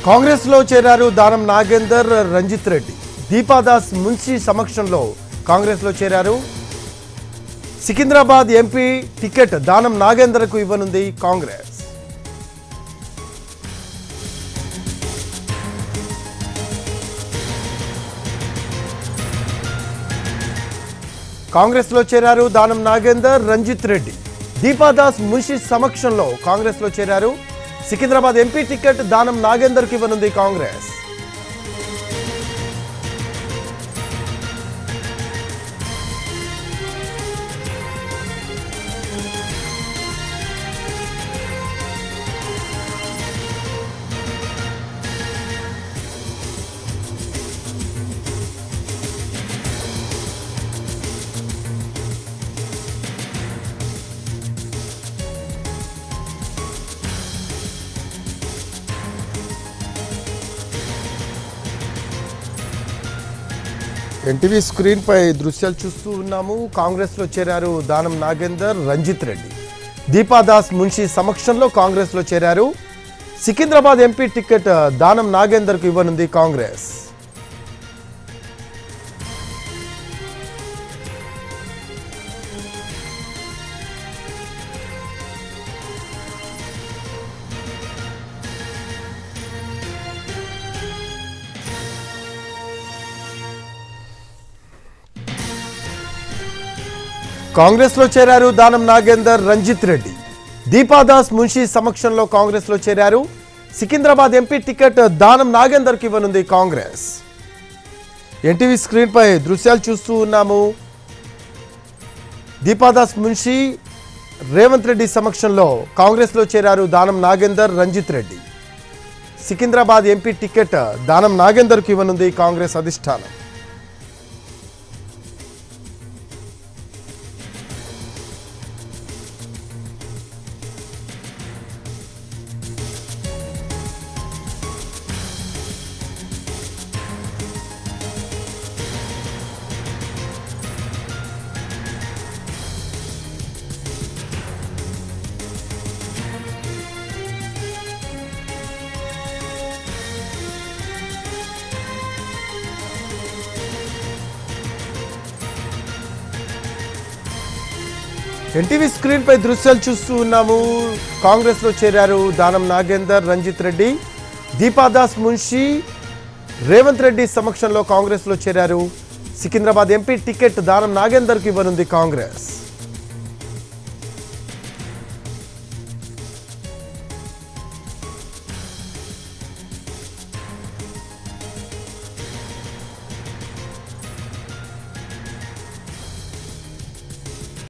కాంగ్రెస్ లో చేరారు దానం నాగేందర్ రంజిత్ రెడ్డి దీపాదాస్ మున్షి సమక్షంలో కాంగ్రెస్ లో చేరారు సికింద్రాబాద్ ఎంపీ టికెట్ దానం నాగేందర్కు ఇవ్వనుంది కాంగ్రెస్ కాంగ్రెస్ లో చేరారు దానం నాగేందర్ రంజిత్ రెడ్డి దీపాదాస్ మున్షి సమక్షంలో కాంగ్రెస్ లో చేరారు సికింద్రాబాద్ ఎంపీ టికెట్ దానం నాగేందర్కి ఇవ్వనుంది కాంగ్రెస్ ఎన్టీవీ స్క్రీన్ పై దృశ్యాలు చూస్తూ ఉన్నాము కాంగ్రెస్ లో చేరారు దానం నాగేందర్ రంజిత్ రెడ్డి దీపాదాస్ మున్షి సమక్షంలో కాంగ్రెస్ లో చేరారు సికింద్రాబాద్ ఎంపీ టికెట్ దానం నాగేందర్కు ఇవ్వనుంది కాంగ్రెస్ కాంగ్రెస్ లో చేరారు దానం నాగేందర్ రంజిత్ రెడ్డి దీపాదాస్ మున్షి సమక్షంలో కాంగ్రెస్ లో చేరారు సికింద్రాబాద్ ఎంపీ టికెట్ దానం నాగేందర్కి ఇవ్వనుంది కాంగ్రెస్ ఎన్టీవీ స్క్రీన్ పై దృశ్యాలు చూస్తూ ఉన్నాము దీపాదాస్ మున్షి రేవంత్ రెడ్డి సమక్షంలో కాంగ్రెస్ లో చేరారు దానం నాగేందర్ రంజిత్ రెడ్డి సికింద్రాబాద్ ఎంపీ టికెట్ దానం నాగేందర్కు ఇవ్వనుంది కాంగ్రెస్ అధిష్టానం ఎన్టీవీ స్క్రీన్ పై దృశ్యాలు చూస్తూ ఉన్నాము కాంగ్రెస్ లో చేరారు దానం నాగేందర్ రంజిత్ రెడ్డి దీపాదాస్ మున్షి రేవంత్ రెడ్డి సమక్షంలో కాంగ్రెస్ లో చేరారు సికింద్రాబాద్ ఎంపీ టికెట్ దానం నాగేందర్కి ఇవ్వనుంది కాంగ్రెస్